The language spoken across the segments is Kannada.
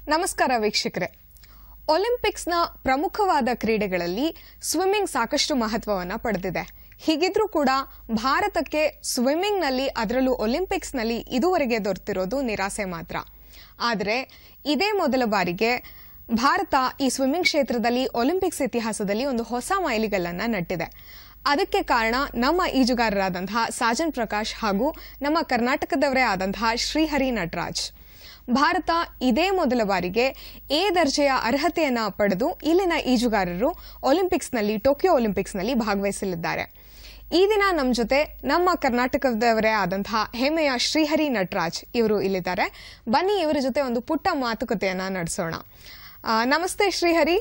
ನಮಸ್ಕಾರ ವೀಕ್ಷಕರೇ ಒಲಿಂಪಿಕ್ಸ್ನ ಪ್ರಮುಖವಾದ ಕ್ರೀಡೆಗಳಲ್ಲಿ ಸ್ವಿಮ್ಮಿಂಗ್ ಸಾಕಷ್ಟು ಮಹತ್ವವನ್ನು ಪಡೆದಿದೆ ಹೀಗಿದ್ರೂ ಕೂಡ ಭಾರತಕ್ಕೆ ಸ್ವಿಮ್ಮಿಂಗ್ನಲ್ಲಿ ಅದರಲ್ಲೂ ಒಲಿಂಪಿಕ್ಸ್ನಲ್ಲಿ ಇದುವರೆಗೆ ದೊರೆತಿರೋದು ನಿರಾಸೆ ಮಾತ್ರ ಆದರೆ ಇದೇ ಮೊದಲ ಬಾರಿಗೆ ಭಾರತ ಈ ಸ್ವಿಮ್ಮಿಂಗ್ ಕ್ಷೇತ್ರದಲ್ಲಿ ಒಲಿಂಪಿಕ್ಸ್ ಇತಿಹಾಸದಲ್ಲಿ ಒಂದು ಹೊಸ ಮೈಲಿಗಲ್ಲನ್ನು ನಟ್ಟಿದೆ ಅದಕ್ಕೆ ಕಾರಣ ನಮ್ಮ ಈಜುಗಾರರಾದಂತಹ ಸಾಜನ್ ಪ್ರಕಾಶ್ ಹಾಗೂ ನಮ್ಮ ಕರ್ನಾಟಕದವರೇ ಆದಂತಹ ಶ್ರೀಹರಿ ನಟರಾಜ್ ಭಾರತ ಇದೇ ಮೊದಲ ಬಾರಿಗೆ ಎ ದರ್ಜೆಯ ಅರ್ಹತೆಯನ್ನ ಪಡೆದು ಇಲ್ಲಿನ ಈಜುಗಾರರು ಒಲಿಂಪಿಕ್ಸ್ನಲ್ಲಿ ಟೋಕಿಯೋ ಒಲಿಂಪಿಕ್ಸ್ನಲ್ಲಿ ಭಾಗವಹಿಸಲಿದ್ದಾರೆ ಈ ದಿನ ನಮ್ಮ ಜೊತೆ ನಮ್ಮ ಕರ್ನಾಟಕದವರೇ ಆದಂತಹ ಹೆಮ್ಮೆಯ ಶ್ರೀಹರಿ ನಟರಾಜ್ ಇವರು ಇಲ್ಲಿದ್ದಾರೆ ಬನ್ನಿ ಇವರ ಜೊತೆ ಒಂದು ಪುಟ್ಟ ಮಾತುಕತೆಯನ್ನ ನಡೆಸೋಣ ಆ, ನಮಸ್ತೆ Srihari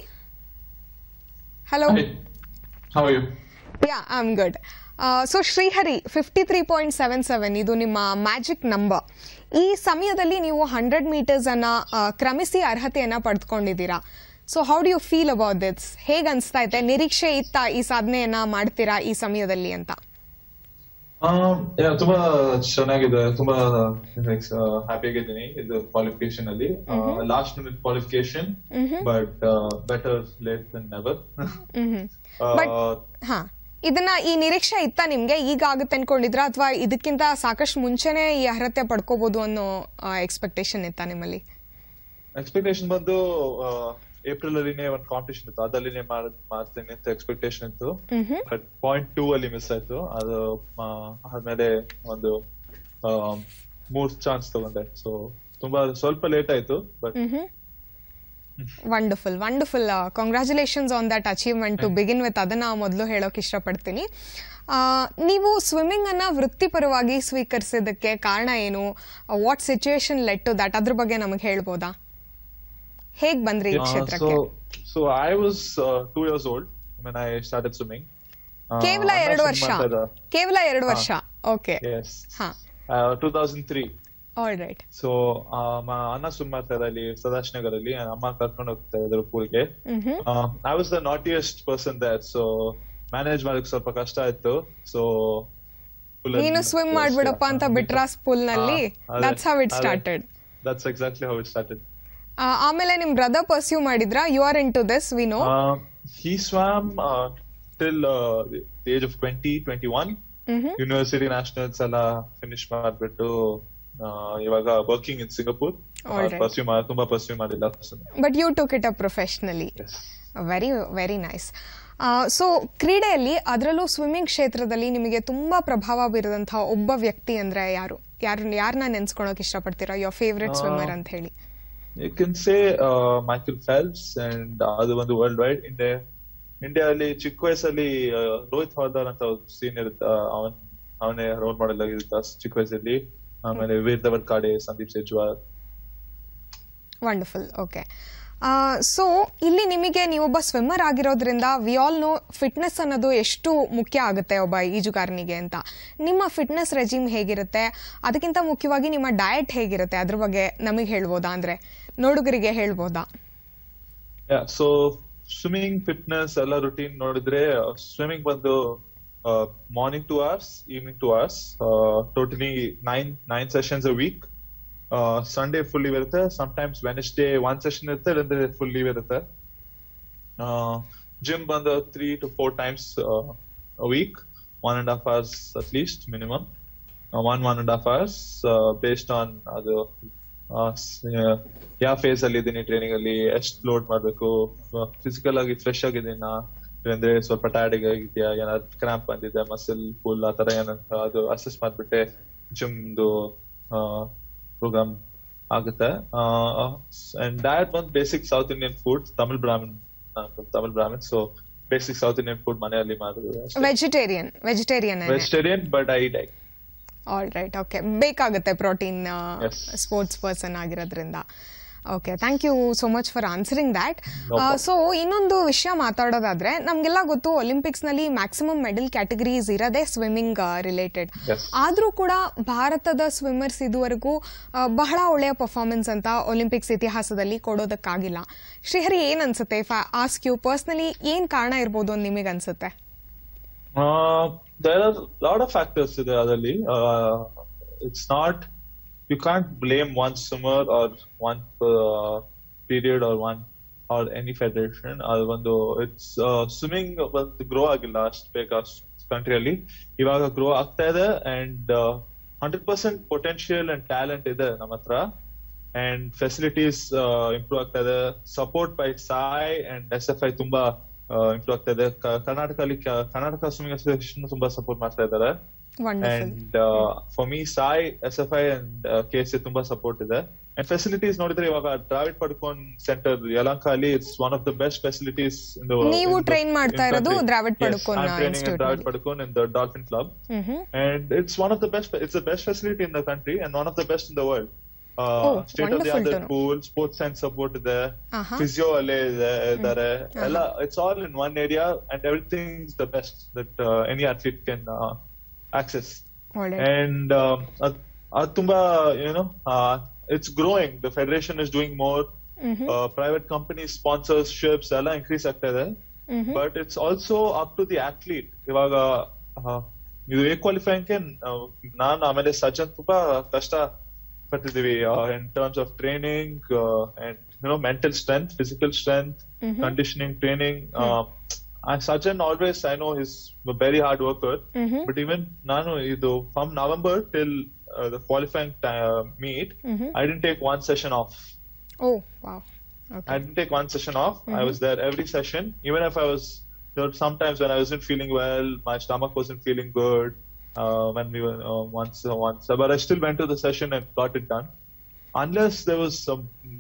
hello Hi. How are you? Yeah I am good so Srihari fifty three point seven seven ಇದು ನಿಮ್ಮ ಮ್ಯಾಜಿಕ್ ನಂಬರ್ ಈ ಸಮಯದಲ್ಲಿ ನೀವು ಹಂಡ್ರೆಡ್ ಮೀಟರ್ಸ್ ಅನ್ನ ಆ, ಕ್ರಮಿಸಿ ಅರ್ಹತೆಯನ್ನ ಪಡೆದುಕೊಂಡಿದ್ದೀರಾ so how do you feel about this ಹೇಗೆ ಅನಿಸ್ತಾ ಇದೆ ನಿರೀಕ್ಷೆ ಇತ್ತ ಈ ಸಾಧನೆಯನ್ನ ಮಾಡ್ತೀರಾ ಈ ಸಮಯದಲ್ಲಿ ಅಂತ Um, yeah, ತುಂಬಾ ಚೆನ್ನಾಗಿದೆ ತುಂಬಾ ಹ್ಯಾಪಿ ಆಗಿದ್ದೀನಿ ಇದು ಕ್ವಾಲಿಫಿಕೇಶನ್ ಅಲ್ಲಿ last minute qualification but better late than never But- ಹಾ ಇದನ್ನ ಈ ನಿರೀಕ್ಷೆ ಇತ್ತ ನಿಮ್ಗೆ ಈಗ ಆಗುತ್ತೆ ಅನ್ಕೊಂಡಿದ್ರಾ ಅಥವಾ ಇದಕ್ಕಿಂತ ಸಾಕಷ್ಟು ಮುಂಚೆನೆ ಈ ಅರ್ಹತೆ ಪಡ್ಕೋಬಹುದು ಅನ್ನೋ ಎಕ್ಸ್ಪೆಕ್ಟೇಷನ್ ಇತ್ತ ನಿಮ್ಮಲ್ಲಿ ಎಕ್ಸ್ಪೆಕ್ಟೇಷನ್ ಬಂದು ಏಪ್ರಿಲ್ ಅಲ್ಲಿನೇ ಒಂದು ಕಾಂಪಿಟೇಷನ್ ಇತ್ತು ಅದಲ್ಲಿನೇ ಮಾಡ್- ಮಾಡ್ತೀನಿ ಅಂತ ಎಕ್ಸ್ಪೆಕ್ಟೇಷನ್ ಇತ್ತು ಮ್ಹೂ. ಬಟ್ ಪಾಯಿಂಟ್ ಟೂ ಅಲ್ಲಿ ಮಿಸ್ ಆಯ್ತು ಅದು ಆ, ಆದ್ಮೇಲೆ ಒಂದು ಆ, ಮೂರ್ ಚಾನ್ಸ್ ತಗೊಂಡೆ ಸೊ ತುಂಬಾ ಸ್ವಲ್ಪ ಲೇಟ್ ಆಯ್ತು but wonderful wonderful congratulations on that achievement to begin with ಅದನ್ನ ಮೊದಲು ಹೇಳೋಕೆ ಇಷ್ಟಪಡ್ತೀನಿ ಆ, ನೀವು ಸ್ವಿಮ್ಮಿಂಗ್ ಅನ್ನ ವೃತ್ತಿಪರವಾಗಿ ಸ್ವೀಕರಿಸಿದ್ದಕ್ಕೆ ಕಾರಣ ಏನು what situation led to that ಅದ್ರ ಬಗ್ಗೆ ನಮಗೆ ಹೇಳ್ಬೋದಾ ಹೇಗ್ ಬಂದ್ರಿ ಈ Uh, ಕ್ಷೇತ್ರಕ್ಕೆ so, so I was uh, two years old when I started swimming. Uh, ಕೇವಲ ಅಣ್ಣ ಎರಡು swim ವರ್ಷ ಮಾಡ್ತಾ ಇದ್ದ. ಕೇವಲ ಎರಡು ವರ್ಷ ಓಕೆ Yes. ಹಾ Uh, 2003. ಆಲ್ ರೈಟ್ ಸೊ ಅಣ್ಣ ಸ್ವಿಮ್ ಮಾಡ್ತಾ ಇದ್ದ ಅಲ್ಲಿ ಸದಾಶ್ ನಗರ್ ಅಲ್ಲಿ ಅಮ್ಮ ಕರ್ಕೊಂಡು ಹೋಗ್ತಾ ಇದ್ರು ಪೂಲ್ಗೆ I was the naughtiest person that so manage ಮಾಡಕ್ ಸ್ವಲ್ಪ ಕಷ್ಟ ಆಯ್ತು ಸೊ ನೀನು ಸ್ವಿಮ್ ಮಾಡ್ಬಿಡಪ್ಪ ಅಂತ ಬಿಟ್ರಾ ಸ್ಪೂಲ್ ನಲ್ಲಿ that's how it started that's exactly how it started ಆಮೇಲೆ ನಿಮ್ ಬ್ರದರ್ ಪರ್ಸ್ಯೂ ಮಾಡಿದ್ರಾ ಯು ಆರ್ ಇನ್ ಟು ದಿಸ್ ವಿ ನೋ Uh, he swam uh, till uh, the age of 20, 21. University nationals ಎಲ್ಲ ಫಿನಿಶ್ ಮಾಡ್ಬಿಟ್ಟು ಆ, ಇವಾಗ working in Singapore Alright. Pursue ತುಂಬಾ ಪರ್ಸ್ಯೂ ಮಾಡಿಲ್ಲ but you took it uh professionally very very nice so ಕ್ರೀಡೆಯಲ್ಲಿ ಅದರಲ್ಲೂ ಸ್ವಿಮ್ಮಿಂಗ್ ಕ್ಷೇತ್ರದಲ್ಲಿ ನಿಮಗೆ ತುಂಬಾ ಪ್ರಭಾವ ಬೀರದಂತಹ ಒಬ್ಬ ವ್ಯಕ್ತಿ ಅಂದ್ರೆ ಯಾರು ಯಾರು ಯಾರನ್ನ ನೆನ್ಸ್ಕೊಳಕ್ ಇಷ್ಟಪಡ್ತೀರಾ ಯೋರ್ ಫೇವ್ರೆಟ್ ಸ್ವಿಮ್ಮರ್ ಅಂತ ಹೇಳಿ you can say Michael Phelps and ಅದು ಒಂದು ವರ್ಲ್ಡ್ ವೈಡ್ ಇಂಡಿಯಾ ಇಂಡಿಯಾ ಅಲ್ಲಿ ಚಿಕ್ಕ ವಯಸ್ಸಲ್ಲಿ ಆ, ರೋಹಿತ್ ಹವಾಲ್ದಾರ್ ಅಂತ ಸೀನಿಯರ್ ಅವನ್ ಅವನೇ ರೋಲ್ ಮಾಡೆಲ್ ಆಗಿದ್ದ ಚಿಕ್ಕ ವಯಸ್ಸಲ್ಲಿ ಆಮೇಲೆ Virdhawal Khade Sandeep Sejwal wonderful okay so ಇಲ್ಲಿ ನಿಮಗೆ ನೀವೊಬ್ಬ ಸ್ವಿಮ್ಮರ್ ಆಗಿರೋದ್ರಿಂದ ವಿ ಆಲ್ ನೋ ಫಿಟ್ನೆಸ್ ಅನ್ನೋದು ಎಷ್ಟು ಮುಖ್ಯ ಆಗುತ್ತೆ ಒಬ್ಬ ಈಜುಗಾರನಿಗೆ ಅಂತ ನಿಮ್ಮ ಫಿಟ್ನೆಸ್ ರೆಜಿಮ್ ಹೇಗಿರುತ್ತೆ ಅದಕ್ಕಿಂತ ಮುಖ್ಯವಾಗಿ ನಿಮ್ಮ ಡಯಟ್ ಹೇಗಿರುತ್ತೆ ಅದ್ರ ಬಗ್ಗೆ ನಮಗೆ ಹೇಳ್ಬೋದಾ ಅಂದ್ರೆ ನೋಡುಗರಿಗೆ ಹೇಳ್ಬೋದಾ ಸೊ ಸ್ವಿಮ್ಮಿಂಗ್ ಫಿಟ್ನೆಸ್ ಎಲ್ಲ ರುಟೀನ್ ನೋಡಿದ್ರೆ ಸ್ವಿಮ್ಮಿಂಗ್ ಬಂದು morning two hours evening two hours totally nine nine sessions a week Sunday full leave ಇರುತ್ತೆ ಟೈಮ್ಸ್ ವೆನೆಸ್ಡೇ ಒನ್ ಸೆಷನ್ ಇರುತ್ತೆ ಇಲ್ಲಂದ್ರೆ ಫುಲ್ ಲೀವ್ ಇರುತ್ತೆ ಜಿಮ್ ಬಂದು three to four times week one and half hours at least minimum one one and half hours based on ಅದು ಯಾವ ಫೇಸ್ ಅಲ್ಲಿ ಇದ್ದೀನಿ ಟ್ರೈನಿಂಗ್ ಅಲ್ಲಿ ಎಷ್ಟು ಲೋಡ್ ಮಾಡ್ಬೇಕು ಫಿಸಿಕಲ್ ಆಗಿ ಫ್ರೆಶ್ ಆಗಿದ್ದೀನಾ ಇಲ್ಲಾಂದ್ರೆ ಸ್ವಲ್ಪ ಟೈರ್ಡ್ ಆಗಿದ್ಯಾ ಏನಾದ್ರು ಕ್ರಾಂಪ್ ಬಂದಿದೆ ಮಸಲ್ ಫುಲ್ ಆ ತರ ಏನಂತ ಅದು ಅಸೆಸ್ ಮಾಡ್ಬಿಟ್ಟೆ ಜಿಮ್ದು ಪ್ರೋಗ್ರಾಮ್ ಆಗುತ್ತೆ ಅಂಡ್ ಡಯಟ್ ಬಂದ್ basic south Indian food Tamil Brahmin Tamil Brahmin so basic south Indian food ಮನೆಯಲ್ಲಿ ಮಾಡೋದು vegetarian vegetarian vegetarian but I die all right okay ಬೇಕಾಗುತ್ತೆ ಪ್ರೋಟೀನ್ Yes. ಸ್ಪೋರ್ಟ್ಸ್ ಪರ್ಸನ್ ಆಗಿರೋದ್ರಿಂದ okay thank you so much for answering that No problem. ಸೊ ಇನ್ನೊಂದು ವಿಷಯ ಮಾತಾಡೋದಾದ್ರೆ ನಮಗೆಲ್ಲ ಗೊತ್ತು ಒಲಿಂಪಿಕ್ಸ್ನಲ್ಲಿ ಮ್ಯಾಕ್ಸಿಮಮ್ ಮೆಡಲ್ ಕ್ಯಾಟಗರೀಸ್ ಇರೋದೇ ಸ್ವಿಮ್ಮಿಂಗ್ ರಿಲೇಟೆಡ್ Yes. ಆದರೂ ಕೂಡ ಭಾರತದ ಸ್ವಿಮ್ಮರ್ಸ್ ಇದುವರೆಗೂ ಆ, ಬಹಳ ಒಳ್ಳೆಯ ಪರ್ಫಾರ್ಮೆನ್ಸ್ ಅಂತ ಒಲಿಂಪಿಕ್ಸ್ ಇತಿಹಾಸದಲ್ಲಿ ಕೊಡೋದಕ್ಕಾಗಿಲ್ಲ ಶ್ರೀಹರಿ ಏನ್ ಅನ್ಸುತ್ತೆ ಇಫ್ ಆಸ್ಕ್ ಯು ಪರ್ಸ್ನಲಿ ಏನ್ ಕಾರಣ ಇರ್ಬೋದು ಅಂತ ನಿಮಗೆ ಅನ್ಸುತ್ತೆ there are lot of factors ಇದೆ ಅದರಲ್ಲಿ it's not you can't blame one swimmer or one period or one or any federation ಅದು ಒಂದು ಇಟ್ಸ್ ಸ್ವಿಮ್ಮಿಂಗ್ ಒಂದು ಗ್ರೋ ಆಗಿಲ್ಲ ಅಷ್ಟು ಬೇಗ ಕಂಟ್ರಿಯಲ್ಲಿ ಇವಾಗ ಗ್ರೋ ಆಗ್ತಾ ಇದೆ and hundred percent potential and talent ಇದೆ ನಮ್ಮ ಹತ್ರ ಅಂಡ್ ಫೆಸಿಲಿಟೀಸ್ ಇಂಪ್ರೂವ್ ಆಗ್ತಾ ಇದೆ support by SAI and S F I ತುಂಬಾ ಇಂಪ್ರೂವ್ ಆಗ್ತಾ ಇದೆ ಕ- ಕರ್ನಾಟಕದಲ್ಲಿ ಕ- ಕರ್ನಾಟಕ ಸ್ವಿಮ್ಮಿಂಗ್ ಅಸೋಸಿಯೇಷನ್ ತುಂಬಾ ಸಪೋರ್ಟ್ ಮಾಡ್ತಾ ಇದ್ದಾರೆ wonderful and for me SAI S F I and K S ತುಂಬಾ ಸಪೋರ್ಟ್ ಇದೆ ಅಂಡ್ ಫೆಸಿಲಿಟೀಸ್ ನೋಡಿದ್ರೆ ಇವಾಗ ದ್ರಾವಿಡ್ ಪಡ್ಕೋನ್ ಸೆಂಟರ್ ಯಲಂಕ ಅಲ್ಲಿ it's one of the best facilities ನೀವು train ಮಾಡ್ತಾ ಇರೋದು ದ್ರಾವಿಡ್ ಪಡುಕೋನ್ institute ದ್ರಾವಿಡ್ ನಲ್ಲಿ. Padukone in the Dolphin club ಹ್ಮ್ and it's one of the best it's the best facility in the country and one of the best in the world uh, Oh, state of the wonderful to art know. pool sports science support ಇದೆ Uh-huh. physio ಅಲ್ಲೇ ಇದೆ ಇದ್ದಾರೆ ಎಲ್ಲ it's all in one area and everything's the best that uh, any athlete can uh, access ಒಳ್ಳೆ and um, ಅದ್ ಅದ್ ತುಂಬಾ you know uh, it's growing the federation is doing more uh, private companies sponsorships ಎಲ್ಲ increase ಆಗ್ತಾ ಇದೆ but it's also up to the athlete ಇವಾಗ ಆ, ಇದು ಎ ಕ್ವಾಲಿಫೈಂಗ್ಗೆ ನಾನು ಆಮೇಲೆ ಸಜ್ಜನ್ ತುಂಬಾ ಕಷ್ಟ ಪಟ್ಟಿದೀವಿ in terms of training and you know mental strength physical strength conditioning training Sajan always I know his very hard worker but even ನಾನು ಇದು from November till the qualifying meet I didn't take one session of oh wow okay I didn't take one session off. I was there every session, even if I was there were sometimes when I wasn't feeling well, my stomach wasn't feeling good. Uh, when we were uh, once uh, once, but I still went to the session and got it done. Unless there was some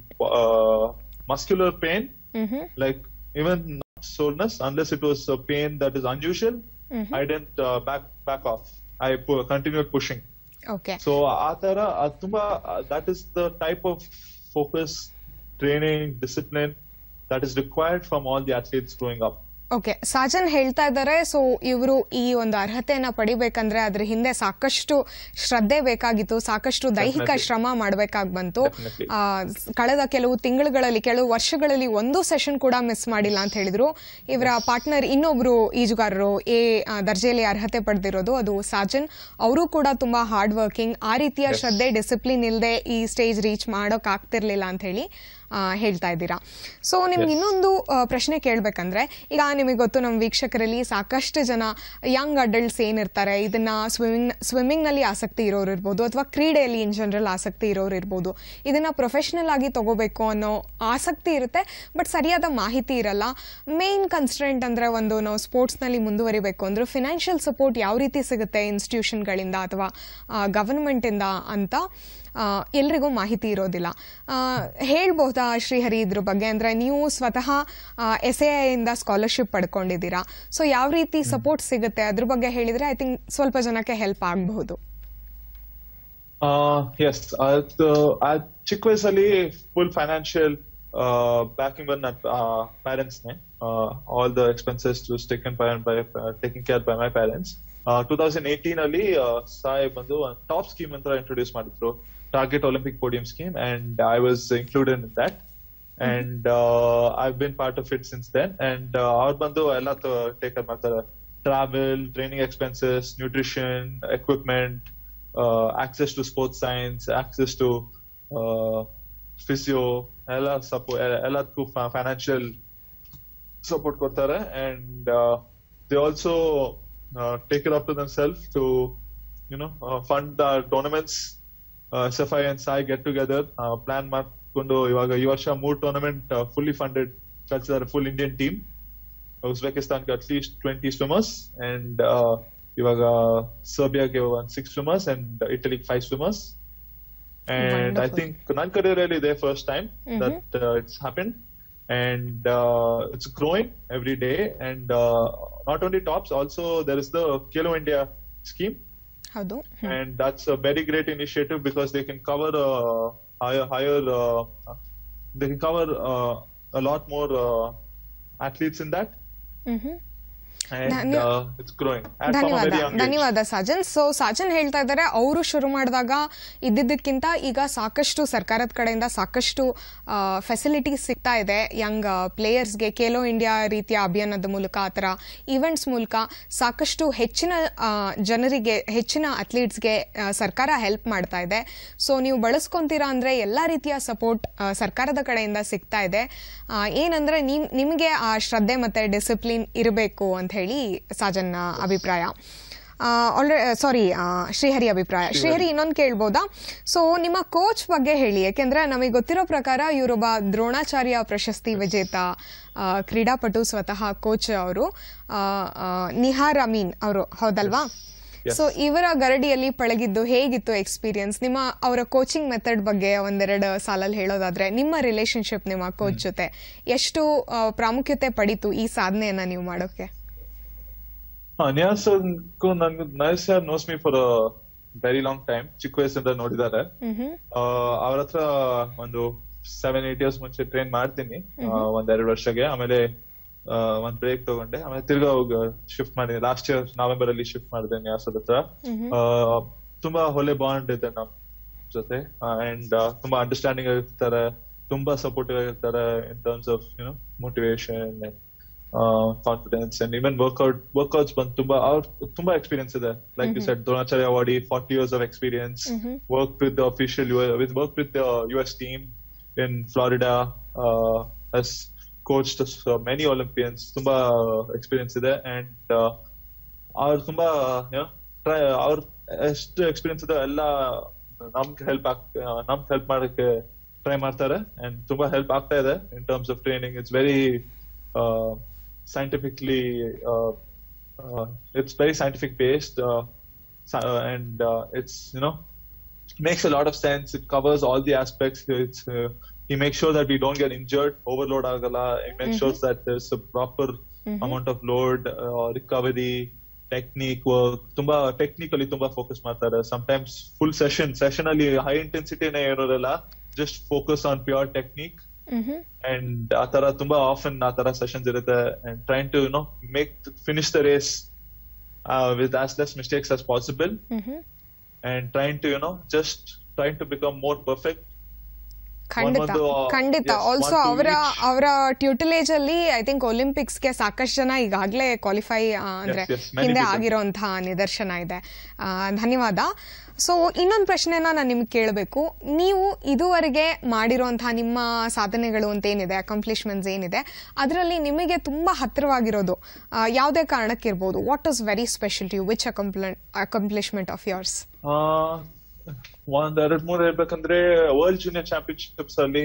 uh, muscular pain, like even not soreness, unless it was a pain that is unusual, I didn't uh, back back off. I pu- continued pushing. Okay so ಆ ತರ ಅದ್ ತುಂಬಾ that is the type of focus training discipline that is required from all the athletes growing up okay Sajan ಹೇಳ್ತಾ ಇದ್ದಾರೆ ಸೊ ಇವರು ಈ ಒಂದು ಅರ್ಹತೆಯನ್ನ ಪಡಿಬೇಕಂದ್ರೆ ಅದ್ರ ಹಿಂದೆ ಸಾಕಷ್ಟು ಶ್ರದ್ಧೆ ಬೇಕಾಗಿತ್ತು ಸಾಕಷ್ಟು ದೈಹಿಕ Definitely. ಶ್ರಮ ಮಾಡ್ಬೇಕಾಗ್ ಬಂತು Definitely. ಆ, ಸ್- ಕಳೆದ ಕೆಲವು ತಿಂಗಳುಗಳಲ್ಲಿ ಕೆಲವು ವರ್ಷಗಳಲ್ಲಿ ಒಂದು ಸೆಷನ್ ಕೂಡ ಮಿಸ್ ಮಾಡಿಲ್ಲ ಅಂತ ಹೇಳಿದ್ರು ಇವರ ಪಾರ್ಟ್ನರ್ ಇನ್ನೊಬ್ರು ಈಜುಗಾರರು ಎ ಆ, ದರ್ಜೆಯಲ್ಲಿ ಅರ್ಹತೆ ಪಡೆದಿರೋದು ಅದು ಸಾಜನ್ ಅವರು ಕೂಡ ತುಂಬಾ ಹಾರ್ಡ್ ವರ್ಕಿಂಗ್ ಆ ರೀತಿಯ Yes. ಶ್ರದ್ಧೆ ಡಿಸಿಪ್ಲಿನ್ ಇಲ್ಲದೆ ಈ ಸ್ಟೇಜ್ ರೀಚ್ ಮಾಡೋಕ್ ಆಗ್ತಿರ್ಲಿಲ್ಲ ಅಂತ ಹೇಳಿ ಆ, ಹೇಳ್ತಾ ಇದ್ದೀರಾ ಸೊ ನಿಮ್ಗೆ Yes. ಇನ್ನೊಂದು ಆ, ಪ್ರಶ್ನೆ ಕೇಳಬೇಕಂದ್ರೆ ಈಗ ನಿಮಗೆ ಗೊತ್ತು ನಮ್ಮ ವೀಕ್ಷಕರಲ್ಲಿ ಸಾಕಷ್ಟು ಜನ ಯಂಗ್ ಅಡಲ್ಟ್ಸ್ ಏನಿರ್ತಾರೆ ಇದನ್ನ ಸ್ವಿಮ್ಮಿಂಗ್ ಸ್ವಿಮ್ಮಿಂಗ್ನಲ್ಲಿ ಆಸಕ್ತಿ ಇರೋರು ಇರ್ಬೋದು ಅಥವಾ ಕ್ರೀಡೆಯಲ್ಲಿ ಇನ್ ಜನರಲ್ ಆಸಕ್ತಿ ಇರೋರು ಇರ್ಬೋದು ಇದನ್ನ ಪ್ರೊಫೆಷನಲ್ ಆಗಿ ತಗೋಬೇಕು ಅನ್ನೋ ಆಸಕ್ತಿ ಇರುತ್ತೆ ಬಟ್ ಸರಿಯಾದ ಮಾಹಿತಿ ಇರಲ್ಲ ಮೇನ್ ಕನ್ಸ್ಟ್ರೆಂಟ್ ಅಂದ್ರೆ ಒಂದು ನಾವು ಸ್ಪೋರ್ಟ್ಸ್ನಲ್ಲಿ ಮುಂದುವರಿಬೇಕು ಅಂದ್ರೆ ಫಿನಾನ್ಷಿಯಲ್ ಸಪೋರ್ಟ್ ಯಾವ ರೀತಿ ಸಿಗುತ್ತೆ ಇನ್ಸ್ಟಿಟ್ಯೂಷನ್ಗಳಿಂದ ಅಥವಾ ಗವರ್ಮೆಂಟಿಂದ ಅಂತ ಆ, ಎಲ್ರಿಗೂ ಮಾಹಿತಿ ಇರೋದಿಲ್ಲ ಆ, ಹೇಳ್ಬಹುದಾ ಶ್ರೀಹರಿ ಇದ್ರ ಬಗ್ಗೆ ಅಂದ್ರೆ ನೀವು ಸ್ವತಃ ಎಸ್ ಎ ಇಂದ ಸ್ಕಾಲರ್ಶಿಪ್ ಪಡ್ಕೊಂಡಿದ್ದೀರಾ ಸೊ ಯಾವ ರೀತಿ ಸಪೋರ್ಟ್ ಸಿಗುತ್ತೆ ಅದ್ರ ಬಗ್ಗೆ ಹೇಳಿದ್ರೆ ಐ ಥಿಂಕ್ ಸ್ವಲ್ಪ ಜನಕ್ಕೆ ಹೆಲ್ಪ್ ಆಗಬಹುದು ಎಸ್ ಚಿಕ್ಕ ವಯಸ್ಸಲ್ಲಿ ಫುಲ್ ಫೈನಾನ್ಷಿಯಲ್ ಬ್ಯಾಕಿಂಗ್ ಬಂದ್ ನನ್ನ ಪೇರೆಂಟ್ಸ್ ನೆ all the expenses to taken by taking care by my parents two thousand eighteen ಅಲ್ಲಿ ಸಾಯ್ ಬಂದು ಟಾಪ್ ಸ್ಕೀಮ್ ಅಂತ ಇಂಟ್ರೊಡ್ಯೂಸ್ ಮಾಡಿದ್ರು target olympic podium scheme and I was included in that and I been part of it since then and ಅವ್ರು ಬಂದು ಎಲ್ಲ ಟೇಕ್ ಕೇರ್ ಮಾಡ್ತಾರೆ travel training expenses nutrition equipment access to sports science access to physio ಎಲ್ಲ ಸಪೋ ಎಲ್ಲದಕ್ಕೂ ಫೈನಾನ್ಷಿಯಲ್ ಸಪೋರ್ಟ್ ಕೊಡ್ತಾರೆ and they also take it up to themselves to you know fund tournaments S F I and SAI get together plan ಮಾಡ್ಕೊಂಡು ಇವಾಗ ಈ ವರ್ಷ ಮೂರ್ ಟೂರ್ನಮೆಂಟ್ ಫುಲ್ಲಿ ಫಂಡೆಡ್ ಕಳ್ಸಿದ್ದಾರೆ ಫುಲ್ ಇಂಡಿಯನ್ ಟೀಮ್ ಉಜ್ಬೇಕಿಸ್ತಾನ್ಗೆ ಅಟ್ಲೀಸ್ಟ್ ಟ್ವೆಂಟಿ ಸ್ವಿಮರ್ಸ್ ಅಂಡ್ ಇವಾಗ ಸರ್ಬಿಯಾಗೆ ಒನ್ ಸಿಕ್ಸ್ ಸ್ವಿಮರ್ಸ್ ಅಂಡ್ ಇಟಲಿಗೆ five swimmers and I Wonderful. think ನನ್ನ career really their first time that uh, it's happened, and uh, it's growing every day. And uh, not only tops, also there is the Kelo India scheme, ಹೌದು and that's a very great initiative because they can cover uh, higher higher uh, they can cover uh, a lot more uh, athletes in that. ಮ್ಹೂ. and ಧನ್ಯ- uh, it's growing. And from a ಧನ್ಯವಾದ very young age. ಧನ್ಯವಾದ ಸಾಜನ್ ಸೊ ಸಾಜನ್ ಹೇಳ್ತಾ ಇದ್ದಾರೆ ಅವರು ಶುರು ಮಾಡಿದಾಗ ಇದ್ದಿದ್ದಕ್ಕಿಂತ ಈಗ ಸಾಕಷ್ಟು ಸರ್ಕಾರದ ಕಡೆಯಿಂದ ಸಾಕಷ್ಟು ಫೆಸಿಲಿಟೀಸ್ ಸಿಗ್ತಾ ಇದೆ ಯಂಗ್ ಪ್ಲೇಯರ್ಸ್ಗೆ ಖೇಲೋ ಇಂಡಿಯಾ ರೀತಿಯ ಅಭಿಯಾನದ ಮೂಲಕ ಆ ಥರ ಈವೆಂಟ್ಸ್ ಮೂಲಕ ಸಾಕಷ್ಟು ಹೆಚ್ಚಿನ ಆ, ಜನರಿಗೆ ಹೆಚ್ಚಿನ ಅಥ್ಲೀಟ್ಸ್ಗೆ ಸರ್ಕಾರ ಹೆಲ್ಪ್ ಮಾಡ್ತಾ ಇದೆ ಸೊ ನೀವು ಬಳಸ್ಕೊಂತೀರಾ ಅಂದರೆ ಎಲ್ಲ ರೀತಿಯ ಸಪೋರ್ಟ್ ಸರ್ಕಾರದ ಕಡೆಯಿಂದ ಸಿಗ್ತಾ ಇದೆ ಆ, ಏನಂದ್ರೆ ನಿಮ್ ನಿಮಗೆ ಆ ಶ್ರದ್ಧೆ ಮತ್ತೆ ಡಿಸಿಪ್ಲಿನ್ ಇರಬೇಕು ಅಂತ ಹೇಳಿ ಸಾಜನ್ನ ಅಭಿಪ್ರಾಯ ಆಲ್ರೆ ಸಾರಿ ಶ್ರೀಹರಿ ಅಭಿಪ್ರಾಯ ಶ್ರೀಹರಿ ಇನ್ನೊಂದು ಕೇಳ್ಬೋದಾ ಸೊ ನಿಮ್ಮ ಕೋಚ್ ಬಗ್ಗೆ ಹೇಳಿ ಯಾಕೆಂದ್ರೆ ನಮಗೆ ಗೊತ್ತಿರೋ ಪ್ರಕಾರ ಇವರೊಬ್ಬ ದ್ರೋಣಾಚಾರ್ಯ ಪ್ರಶಸ್ತಿ ವಿಜೇತ ಆ, ಕ್ರೀಡಾಪಟು ಸ್ವತಃ ಕೋಚ್ ಅವರು ನಿಹಾರ್ ಅಮೀನ್ ಅವರು ಹೌದಲ್ವಾ Yes. ಸೊ ಇವರ ಗರಡಿಯಲ್ಲಿ ಪಳಗಿದ್ದು ಹೇಗಿತ್ತು ಎಕ್ಸ್ಪೀರಿಯನ್ಸ್ ನಿಮ್ಮ ಅವರ ಕೋಚಿಂಗ್ ಮೆಥಡ್ ಬಗ್ಗೆ ಒಂದೆರಡು ಸಾಲಲ್ಲಿ ಹೇಳೋದಾದ್ರೆ ನಿಮ್ಮ ರಿಲೇಶನ್ಶಿಪ್ ನಿಮ್ಮ ಕೋಚ್ ಜೊತೆ ಎಷ್ಟು ಆ, ಪ್ರಾಮುಖ್ಯತೆ ಪಡೀತು ಈ ಸಾಧನೆಯನ್ನ ನೀವು ಮಾಡೋಕೆ ಹಾ ನಿಯಾಸ್ ಅವ್ರ್ಗೂ ನನ್ಗೆ Niyas sir knows me for a very long time ಚಿಕ್ಕ ವಯಸ್ಸಿಂದ ನೋಡಿದ್ದಾರೆ ಮ್ಹೂ. ಅವ್ರ ಹತ್ರ ಒಂದು ಸೆವೆನ್ ಏಟ್ ಇಯರ್ಸ್ ಮುಂಚೆ ಟ್ರೈನ್ ಮಾಡ್ತೀನಿ ಆ, ಒಂದೆರಡು ವರ್ಷಗೆ ಆಮೇಲೆ ಆ, ಒಂದ್ ಬ್ರೇಕ್ ತಗೊಂಡೆ ಆಮೇಲೆ ತಿರ್ಗಾ ಶಿಫ್ಟ್ ಮಾಡಿದೆ ಲಾಸ್ಟ್ ಇಯರ್ ನವೆಂಬರ್ ಅಲ್ಲಿ ಶಿಫ್ಟ್ ಮಾಡಿದೆ ನಿಯಾಸ್ ಅವ್ರ ಹತ್ರ ಆ, ತುಂಬಾ ಒಳ್ಳೆ ಬಾಂಡ್ ಇದೆ ನಮ್ ಜೊತೆ ಅಂಡ್ ತುಂಬಾ ಅಂಡರ್ಸ್ಟ್ಯಾಂಡಿಂಗ್ ಆಗಿರ್ತಾರೆ ತುಂಬಾ ಸಪೋರ್ಟಿವ್ ಆಗಿರ್ತಾರೆ in terms of you know motivation confidence and even workout workouts ಬಂದು ತುಂಬಾ ಅವ್ರ ತುಂಬಾ ಎಕ್ಸ್ಪೀರಿಯನ್ಸ್ ಇದೆ like you set Dronacharya awardee forty years of experience work with official with work with U S team in Florida has coach many Olympians ತುಂಬಾ ಎಕ್ಸ್ಪೀರಿಯನ್ಸ್ ಇದೆ ಅಂಡ್ ಅವ್ರು ತುಂಬಾ ಟ್ರೈ ಅವ್ರ ಎಷ್ಟು ಎಕ್ಸ್ಪೀರಿಯನ್ಸ್ ಇದೆ ಎಲ್ಲ ನಮ್ಗೆ ಹೆಲ್ಪ್ ಆಗ್ ನಮ್ಗೆ ಹೆಲ್ಪ್ ಮಾಡಕ್ಕೆ ಟ್ರೈ ಮಾಡ್ತಾರೆ ಅಂಡ್ ತುಂಬಾ ಹೆಲ್ಪ್ ಆಗ್ತಾ ಇದೆ in terms of training it's very scientifically uh, uh, it's very scientific based uh, sci- uh, and uh, it's you know makes a lot of sense it covers all the aspects it's uh, he makes sure that we don't get injured overload agala he makes sure that there's a proper amount of load uh, recovery technique work ತುಂಬಾ ಟೆಕ್ನಿಕಲಿ ತುಂಬಾ ಫೋಕಸ್ ಮಾಡ್ತಾರೆ ಸಮಟೈಮ್ಸ್ ಫುಲ್ ಸೆಷನ್ ಸೆಷನ್ ಅಲ್ಲಿ ಹೈ ಇಂಟೆನ್ಸಿಟಿನೇ ಇರೋದಿಲ್ಲ just focus on pure technique ಮ್ಹೂ. ಅಂಡ್ ಆ ತರ ತುಂಬಾ ಆಫನ್ ಆ ತರ ಸೆಷನ್ಸ್ ಇರುತ್ತೆ and train to no make finish the race with as less mistakes as possible ಮ್ಹೂ. And train to you know just train to become more perfect ಖಂಡಿತ ಒಂದು, ಖಂಡಿತ yes, ಆಲ್ಸೋ one to ಅವರ each. ಅವರ ಟ್ಯೂಟಿಲೇಜ್ ಅಲ್ಲಿ ಐ ಥಿಂಕ್ ಒಲಿಂಪಿಕ್ಸ್ಗೆ ಸಾಕಷ್ಟು ಜನ ಈಗಾಗಲೇ ಕ್ವಾಲಿಫೈ ಅಂದ್ರೆ Yes, yes, many ಹಿಂದೆ people. ಆಗಿರೋಂತಹ ನಿದರ್ಶನ ಇದೆ ಆ, ಧನ್ಯವಾದ ಸೊ ಇನ್ನೊಂದು ಪ್ರಶ್ನೆನ ನಾನು ನಿಮ್ಗೆ ಕೇಳಬೇಕು ನೀವು ಇದುವರೆಗೆ ಮಾಡಿರುವಂತಹ ನಿಮ್ಮ ಸಾಧನೆಗಳು ಅಂತ ಏನಿದೆ ಅಕಂಪ್ಲಿಷ್ಮೆಂಟ್ಸ್ ಏನಿದೆ ಅದರಲ್ಲಿ ನಿಮಗೆ ತುಂಬಾ ಹತ್ತಿರವಾಗಿರೋದು ಆ, ಯಾವುದೇ ಕಾರಣಕ್ಕಿರ್ಬೋದು what is very special to you which accomplishment of yours ಒಂದ್ ಎರಡ್ ಮೂರ್ ಹೇಳ್ಬೇಕಂದ್ರೆ ವರ್ಲ್ಡ್ ಜೂನಿಯರ್ ಚಾಂಪಿಯನ್ಶಿಪ್ಸ್ ಅಲ್ಲಿ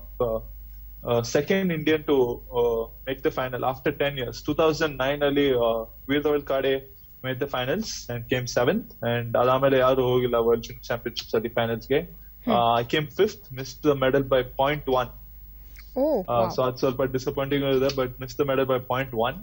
second Indian to make the final after ten years two thousand nine ಅಲ್ಲಿ Virdhawal Khade make the finals and came seventh and ಅದಾದ್ಮೇಲೆ ಯಾರು ಹೋಗಿಲ್ಲ ವರ್ಲ್ಡ್ ಜೂನಿಯರ್ ಚಾಂಪಿಯನ್ಶಿಪ್ಸ್ ಅಲ್ಲಿ ಫೈನಲ್ಸ್ ಗೆ I came fifth miss the medal by point one oh so ಅದು ಸ್ವಲ್ಪ ಡಿಸಪಾಯಿಂಟಿಂಗ್ ಇದೆ but miss the medal by point one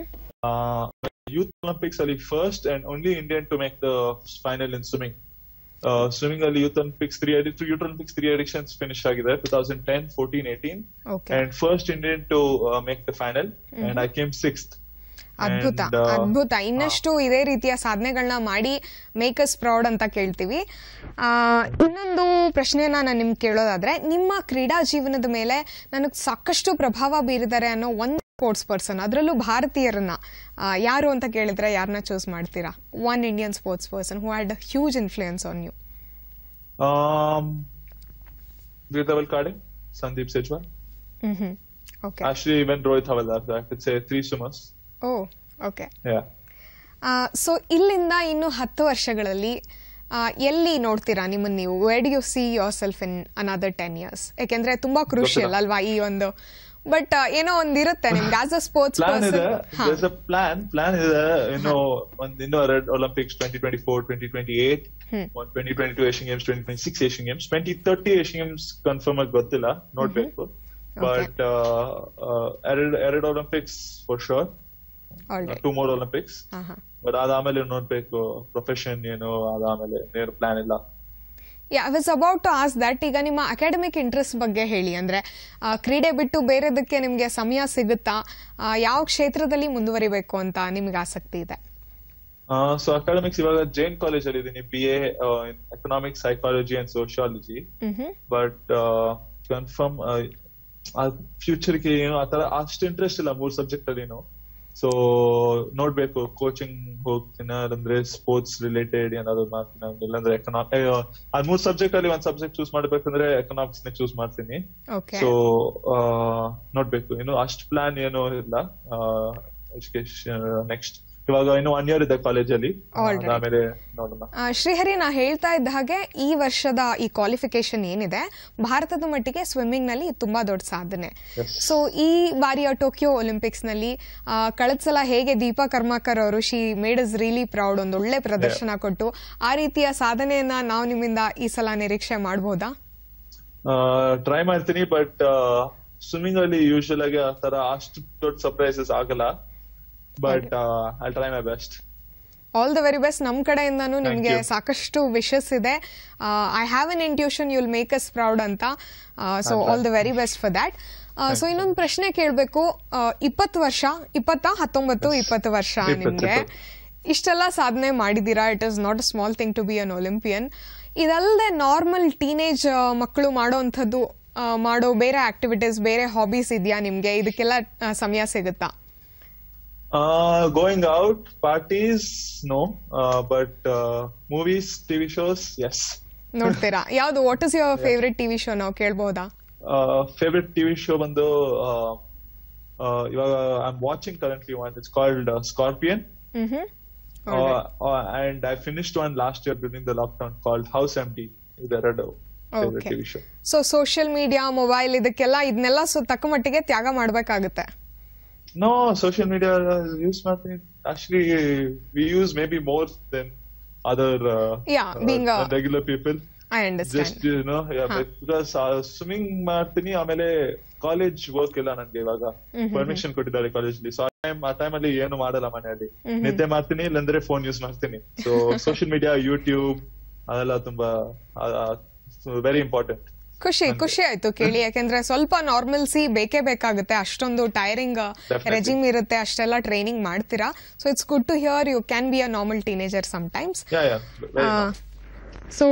youth Olympics ಅಲ್ಲಿ first and only Indian to make the final in swimming swimming ಅಲ್ಲಿ youth Olympics three youth Olympics three editions finish ಆಗಿದೆ two thousand ten fourteen eighteen okay and first Indian to make the final and I came sixth ಅದ್ಭುತ And, uh, ಅದ್ಭುತ ಇನ್ನಷ್ಟು ಇದೇ ರೀತಿಯ ಸಾಧನೆಗಳನ್ನ ಮಾಡಿ ಮೇಕರ್ಸ್ ಪ್ರೌಡ್ ಅಂತ ಕೇಳ್ತೀವಿ ಆ, ಇನ್ನೊಂದು ಪ್ರಶ್ನೆನ ನಾನು ನಿಮ್ಗೆ ಕೇಳೋದಾದ್ರೆ ನಿಮ್ಮ ಕ್ರೀಡಾ ಜೀವನದ ಮೇಲೆ ನನಗೆ ಸಾಕಷ್ಟು ಪ್ರಭಾವ ಬೀರಿದ್ದಾರೆ ಅನ್ನೋ ಒಂದು ಸ್ಪೋರ್ಟ್ಸ್ ಪರ್ಸನ್ ಅದರಲ್ಲೂ ಭಾರತೀಯರನ್ನ ಆ, ಯಾರು ಅಂತ ಕೇಳಿದ್ರೆ ಯಾರನ್ನ ಚೂಸ್ ಮಾಡ್ತೀರಾ one Indian sports person who had huge influence on you Virdhawal Khade Sandeep Sejwal hmm hmm okay actually even Rohit Havaldar I could say three swimmers oh okay yeah so ಇಲ್ಲಿಂದ ಇನ್ನು ಹತ್ತು ವರ್ಷಗಳಲ್ಲಿ ಆ, ಎಲ್ಲಿ ನೋಡ್ತೀರಾ ನಿಮ್ಮನ್ನ ನೀವು where do you see yourself in another ten years ಯಾಕೆಂದ್ರೆ ತುಂಬಾ ಕ್ರೂಷಿಯಲ್ ಅಲ್ವಾ ಈ ಒಂದು ಬಟ್ ಏನೋ ಒಂದಿರುತ್ತೆ ನಿಮ್ಗೆ ಆಸ್ ಅ ಸ್ಪೋರ್ಟ್ಸ್ ಪ್ಲಾನ್ ಇದೆ person there's a plan plan ಇದೆ ಇನ್ನು ಒಂದ್ ಇನ್ನೂ ಎರಡು Olympics twenty twenty four twenty twenty eight ಒಂದ್ twenty twenty two Asian games twenty twenty six Asian games twenty thirty Asian games confirm ಆಗಿ ಗೊತ್ತಿಲ್ಲ ನೋಡ್ಬೇಕು ಬಟ್ ಎರಡು ಎರಡು Olympics for sure all right two more Olympics but ಅದಾದ್ಮೇಲೆ ನೋಡ್ಬೇಕು ಪ್ರೊಫೆಷನ್ ಏನು ಅದಾದ್ಮೇಲೆ ಏನು ಪ್ಲಾನ್ ಇಲ್ಲ I was about to as that ಈಗ ನಿಮ್ಮ ಅಕಾಡೆಮಿಕ್ ಇಂಟ್ರೆಸ್ಟ್ ಬಗ್ಗೆ ಹೇಳಿ ಅಂದ್ರೆ ಆ, ಕ್ರೀಡೆ ಬಿಟ್ಟು ಬೇರೆದಕ್ಕೆ ನಿಮಗೆ ಸಮಯ ಸಿಗುತ್ತಾ ಆ, ಯಾವ ಕ್ಷೇತ್ರದಲ್ಲಿ ಮುಂದುವರಿಬೇಕು ಅಂತ ನಿಮ್ಗೆ ಆಸಕ್ತಿ ಇದೆ ಸೊ ಅಕಾಡೆಮಿಕ್ಸ್ ಇವಾಗ ಜೈನ್ ಕಾಲೇಜ್ ಅಲ್ಲಿ ಇದೀನಿ B A economics psychology and sociology ಮ್ಹೂ. ಬಟ್ ಕನ್ಫರ್ಮ್ ಫ್ಯೂಚರ್ ಗೆ ಏನು ಆತರ ಅಷ್ಟು ಇಂಟ್ರೆಸ್ಟ್ ಇಲ್ಲ ಮೂರ್ ಸಬ್ಜೆಕ್ಟ್ ಅಲ್ಲಿನು ಸೊ ನೋಡ್ಬೇಕು ಕೋಚಿಂಗ್ ಹೋಗ್ತೀನಿ ಅಂದ್ರೆ ಸ್ಪೋರ್ಟ್ಸ್ ರಿಲೇಟೆಡ್ ಏನಾದ್ರು ಮಾಡ್ತೀನಿ ಇಲ್ಲಾಂದ್ರೆ ಎಕನಾಮಿಕ್ ಆ ಮೂರ್ ಸಬ್ಜೆಕ್ಟ್ ಅಲ್ಲಿ ಒಂದ್ ಸಬ್ಜೆಕ್ಟ್ ಚೂಸ್ ಮಾಡ್ಬೇಕಂದ್ರೆ ಎಕನಾಮಿಕ್ಸ್ ನೇ ಚೂಸ್ ಮಾಡ್ತೀನಿ ಓಕೆ ಸೊ ನೋಡ್ಬೇಕು ಇನ್ನು ಅಷ್ಟು ಪ್ಲಾನ್ ಏನು ಇಲ್ಲ ಎಜುಕೇಶನ್ ನೆಕ್ಸ್ಟ್ ಇವಾಗ ಇನ್ನು ಒನ್ ಇಯರ್ ಇದೆ ಕಾಲೇಜಲ್ಲಿ All right. ಆಮೇಲೆ ನೋಡೋಣ ಆ, ಶ್ರೀಹರಿ ನಾ ಹೇಳ್ತಾ ಇದ್ದ ಹಾಗೆ ಈ ವರ್ಷದ ಈ ಕ್ವಾಲಿಫಿಕೇಶನ್ ಏನಿದೆ ಭಾರತದ ಮಟ್ಟಿಗೆ ಸ್ವಿಮ್ಮಿಂಗ್ ನಲ್ಲಿ ಇದು ತುಂಬಾ ದೊಡ್ಡ ಸಾಧನೆ Yes. ಸೊ ಈ ಬಾರಿಯ ಟೋಕಿಯೋ ಒಲಿಂಪಿಕ್ಸ್ ನಲ್ಲಿ ಆ, ಕಳೆದ ಸಲ ಹೇಗೆ ದೀಪಾ ಕರ್ಮಾಕರ್ ಅವರು she made is really proud ಒಂದು ಒಳ್ಳೆ ಪ್ರದರ್ಶನ ಕೊಟ್ಟು ಆ ರೀತಿಯ ಸಾಧನೆಯನ್ನ ನಾವು ನಿಮ್ಮಿಂದ ಈ ಸಲ ನಿರೀಕ್ಷೆ ಮಾಡಬಹುದಾ ಟ್ರೈ ಮಾಡ್ತೀನಿ ಬಟ್ ಸ್ವಿಮ್ಮಿಂಗ್ ಅಲ್ಲಿ ಯೂಶುವಲ್ ಆಗಿ ಆ ತರ ಅಷ್ಟು ದೊಡ್ಡ ಸರ್ಪ್ರೈಸಸ್ ಆಗಲ್ಲ but I try my best all the very best ನಮ್ಮ ಕಡೆಯಿಂದನೂ Thank ನಿಮಗೆ you. ಸಾಕಷ್ಟು ವಿಶಸ್ ಇದೆ I have an intuition you'll make us proud ಅಂತ so Thank you. All the very best for that so ಇನ್ನೊಂದು ಪ್ರಶ್ನೆ ಕೇಳಬೇಕು ಇಪ್ಪತ್ತು ವರ್ಷ ಇಪ್ಪತ್ತಾ ಹತ್ತೊಂಬತ್ತು ಇಪ್ಪತ್ತು ವರ್ಷ ಇಪ್ಪತ್ತು, ನಿಮಗೆ ಇಪ್ಪತ್ತು. ಇಷ್ಟೆಲ್ಲ ಸಾಧನೆ ಮಾಡಿದ್ದೀರಾ it is not a small thing to be an Olympian ಇದಲ್ಲದೆ ನಾರ್ಮಲ್ ಟೀನೇಜ್ ಮಕ್ಕಳು ಮಾಡೋವಂಥದ್ದು ಆ, ಮಾಡೋ ಬೇರೆ ಆಕ್ಟಿವಿಟೀಸ್ ಬೇರೆ ಹಾಬೀಸ್ ಇದೆಯಾ ನಿಮಗೆ ಇದಕ್ಕೆಲ್ಲ ಆ, ಸಮಯ ಸಿಗುತ್ತಾ going out parties no but movies TV shows ಎಸ್ ನೋಡ್ತೀರಾ ಯಾವ್ದು what is your favourite TV show ನಾವು ಕೇಳ್ಬಹುದಾ ಫೇವ್ರೆಟ್ ಟಿವಿ ಶೋ ಬಂದು ಆ, ಆ, ಇವಾಗ I am watching currently one it's called Scorpion ಮ್ಹೂ. And I finished one last year during the lockdown called House M D ಇದೆರಡು favourite Okay. TV show so social media mobile ಇದಕ್ಕೆಲ್ಲ ಇದನ್ನೆಲ್ಲ ಸೊ ತಕ್ಕ ಮಟ್ಟಿಗೆ ತ್ಯಾಗ ಮಾಡ್ಬೇಕಾಗುತ್ತೆ No, social media uh, use ಮಾಡ್ತೀನಿ. Actually, we use maybe more than other uh, Yeah, being a- than regular people. I Just understand you know, yeah, Huh. but because swimming ಮಾಡ್ತೀನಿ ಆಮೇಲೆ ಕಾಲೇಜ್ ವರ್ಕ್ ಇಲ್ಲ ನನ್ಗೆ ಇವಾಗ ಪರ್ಮಿಷನ್ ಕೊಟ್ಟಿದ್ದಾರೆ ಕಾಲೇಜಲ್ಲಿ ಸೊ ಟೈಮ್ ಆ time ಅಲ್ಲಿ ಏನು ಮಾಡಲ್ಲ ಮನೆಯಲ್ಲಿ ನಿದ್ದೆ ಮಾಡ್ತೀನಿ ಇಲ್ಲಾಂದ್ರೆ ಫೋನ್ ಯೂಸ್ ಮಾಡ್ತೀನಿ ಸೊ ಸೋಷಿಯಲ್ ಮೀಡಿಯಾ ಯೂಟ್ಯೂಬ್ ಅದೆಲ್ಲ ತುಂಬಾ ವೆರಿ ಇಂಪಾರ್ಟೆಂಟ್ ಖುಷಿ ಖುಷಿ ಆಯ್ತು ಕೇಳಿ ಯಾಕೆಂದ್ರೆ ಸ್ವಲ್ಪ ನಾರ್ಮಲ್ಸಿ ಬೇಕೇ ಬೇಕಾಗುತ್ತೆ ಅಷ್ಟೊಂದು ಟೈರಿಂಗ್ Definitely. ರೆಜಿಮ್ ಇರುತ್ತೆ ಅಷ್ಟೆಲ್ಲ ಟ್ರೈನಿಂಗ್ ಮಾಡ್ತೀರಾ so it's good to hear you can be a normal teenager sometimes yeah yeah so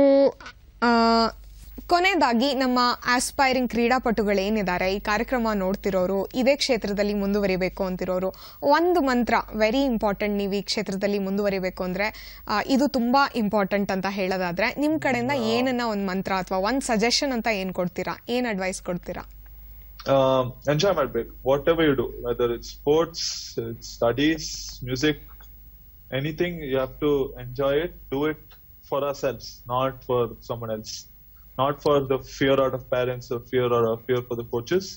ಕೊನೆಯದಾಗಿ ನಮ್ಮ ಆಸ್ಪೈರಿಂಗ್ ಕ್ರೀಡಾಪಟುಗಳೇನಿದ್ದಾರೆ ಈ ಕಾರ್ಯಕ್ರಮ ನೋಡ್ತಿರೋರು ಇದೇ ಕ್ಷೇತ್ರದಲ್ಲಿ ಮುಂದುವರಿಬೇಕು ಅಂತಿರೋರು ಒಂದು ಮಂತ್ರ ವೆರಿ ಇಂಪಾರ್ಟೆಂಟ್ ನೀವು ಈ ಕ್ಷೇತ್ರದಲ್ಲಿ ಮುಂದುವರಿಬೇಕು ಅಂದ್ರೆ ಆ, ಇದು ತುಂಬಾ ಇಂಪಾರ್ಟೆಂಟ್ ಅಂತ ಹೇಳೋದಾದ್ರೆ ನಿಮ್ ಕಡೆಯಿಂದ ಏನನ್ನ ಒಂದು ಮಂತ್ರ ಅಥವಾ ಒಂದು ಸಜೆಷನ್ ಅಂತ ಏನ್ ಕೊಡ್ತೀರಾ ಏನ್ ಅಡ್ವೈಸ್ ಕೊಡ್ತೀರಾ ಎಂಜಾಯ್ ಮಾಡ್ಬೇಕು whatever you do whether it's sports it's studies music anything you have to enjoy it do it for ourselves not for someone else not for the fear out of parents fear or fear for the coaches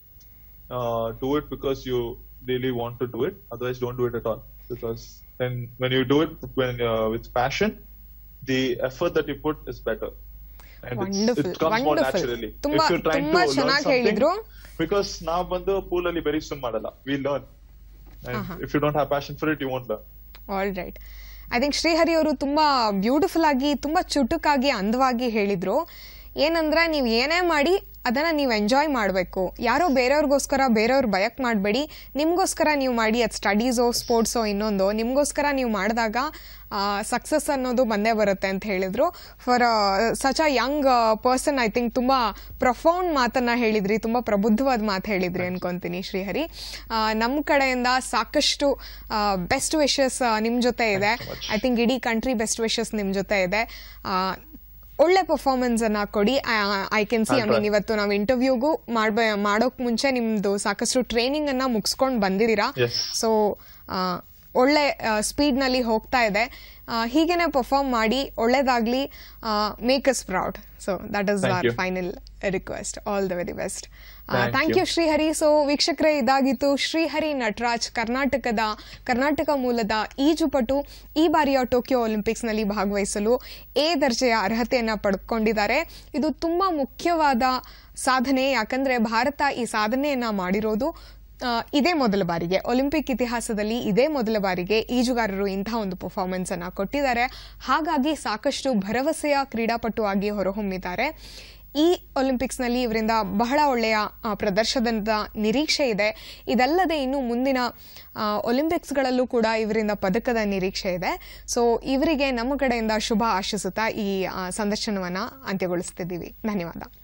do it because you really want to do it otherwise don't do it at all because then when you do it when uh, with passion the effort that you put is better and it's, Wonderful, it comes more wonderful. naturally ತುಂಬಾ- if you're trying ತುಂಬಾ to learn ಚೆನ್ನಾಗ್ something ಹೇಳಿದ್ರು. because ನಾವ್ ಬಂದು ಪೂಲ್ ಅಲ್ಲಿ ಬರೀ ಸ್ವಿಮ್ ಮಾಡಲ್ಲ we learn and Uh-huh. if you don't have passion for it you won't learn all right I think Srihari ಅವರು ತುಂಬಾ ಬ್ಯೂಟಿಫುಲ್ ಆಗಿ ತುಂಬಾ ಚುಟುಕಾಗಿ ಅಂದವಾಗಿ ಹೇಳಿದ್ರು ಏನಂದ್ರೆ ನೀವು ಏನೇ ಮಾಡಿ ಅದನ್ನ ನೀವು ಎಂಜಾಯ್ ಮಾಡಬೇಕು ಯಾರೋ ಬೇರೆಯವ್ರಿಗೋಸ್ಕರ ಬೇರೆಯವ್ರ ಭಯಕ್ ಮಾಡಬೇಡಿ ನಿಮ್ಗೋಸ್ಕರ ನೀವು ಮಾಡಿ ಅದು ಸ್ಟಡೀಸೋ ಸ್ಪೋರ್ಟ್ಸೋ ಇನ್ನೊಂದು ನಿಮ್ಗೋಸ್ಕರ ನೀವು ಮಾಡಿದಾಗ ಸಕ್ಸಸ್ ಅನ್ನೋದು ಬಂದೇ ಬರುತ್ತೆ ಅಂತ ಹೇಳಿದ್ರು for such a young person I think ತುಂಬ ಪ್ರೊಫೌಂಡ್ ಮಾತನ್ನ ಹೇಳಿದ್ರಿ ತುಂಬ ಪ್ರಬುದ್ಧವಾದ ಮಾತು ಹೇಳಿದ್ರಿ ಅನ್ಕೊಂತೀನಿ ಶ್ರೀಹರಿ ನಮ್ಮ ಕಡೆಯಿಂದ ಸಾಕಷ್ಟು ಬೆಸ್ಟ್ ವಿಶಸ್ ನಿಮ್ಮ ಜೊತೆ ಇದೆ Thanks so much. I think ಇಡೀ ಕಂಟ್ರಿ ಬೆಸ್ಟ್ ವಿಶಸ್ ನಿಮ್ಮ ಜೊತೆ ಇದೆ ಆ, ಒಳ್ಳೆ ಪರ್ಫಾರ್ಮೆನ್ಸ್ ಅನ್ನ ಕೊಡಿ I can see I I'll mean try. ಇವತ್ತು ನಾವು ಇಂಟರ್ವ್ಯೂಗೂ ಮಾಡ್ಬ ಮಾಡೋಕ್ ಮುಂಚೆ ನಿಮ್ದು ಸಾಕಷ್ಟು ಟ್ರೈನಿಂಗ್ ಅನ್ನ ಮುಗಿಸ್ಕೊಂಡು ಬಂದಿದ್ದೀರಾ Yes. ಸೊ ಒಳ್ಳೆ ಸ್ಪೀಡ್ ನಲ್ಲಿ ಹೋಗ್ತಾ ಇದೆ ಆ, ಹೀಗೇನೆ ಪರ್ಫಾರ್ಮ್ ಮಾಡಿ ಒಳ್ಳೇದಾಗ್ಲಿ make us proud so that is Thank ಆರ್ you. Final request all the very best Thank thank you. You Srihari so ವೀಕ್ಷಕರೇ ಇದಾಗಿತ್ತು ಶ್ರೀಹರಿ ನಟರಾಜ್ ಕರ್ನಾಟಕದ ಕರ್ನಾಟಕ ಮೂಲದ ಈಜುಪಟು ಈ ಬಾರಿಯ ಟೋಕಿಯೋ ಒಲಿಂಪಿಕ್ಸ್ನಲ್ಲಿ ಭಾಗವಹಿಸಲು ಎ ದರ್ಜೆಯ ಅರ್ಹತೆಯನ್ನು ಪಡ್ಕೊಂಡಿದ್ದಾರೆ ಇದು ತುಂಬ ಮುಖ್ಯವಾದ ಸಾಧನೆ ಯಾಕಂದ್ರೆ ಭಾರತ ಈ ಸಾಧನೆಯನ್ನ ಮಾಡಿರೋದು ಆ, ಇದೇ ಮೊದಲ ಬಾರಿಗೆ ಒಲಿಂಪಿಕ್ ಇತಿಹಾಸದಲ್ಲಿ ಇದೇ ಮೊದಲ ಬಾರಿಗೆ ಈಜುಗಾರರು ಇಂತಹ ಒಂದು ಪರ್ಫಾರ್ಮೆನ್ಸ್ ಅನ್ನ ಕೊಟ್ಟಿದ್ದಾರೆ ಹಾಗಾಗಿ ಸಾಕಷ್ಟು ಭರವಸೆಯ ಕ್ರೀಡಾಪಟು ಆಗಿ ಹೊರಹೊಮ್ಮಿದ್ದಾರೆ ಈ ಒಲಿಂಪಿಕ್ಸ್ನಲ್ಲಿ ಇವರಿಂದ ಬಹಳ ಒಳ್ಳೆಯ ಆ, ಪ್ರದರ್ಶನದ ನಿರೀಕ್ಷೆ ಇದೆ ಇದಲ್ಲದೆ ಇನ್ನು ಮುಂದಿನ ಆ, ಒಲಿಂಪಿಕ್ಸ್ಗಳಲ್ಲೂ ಕೂಡ ಇವರಿಂದ ಪದಕದ ನಿರೀಕ್ಷೆ ಇದೆ ಸೊ ಇವರಿಗೆ ನಮ್ಮ ಕಡೆಯಿಂದ ಶುಭ ಆಶಿಸುತ್ತಾ ಈ ಆ, ಸಂದರ್ಶನವನ್ನ ಅಂತ್ಯಗೊಳಿಸ್ತಿದ್ದೀವಿ ಧನ್ಯವಾದ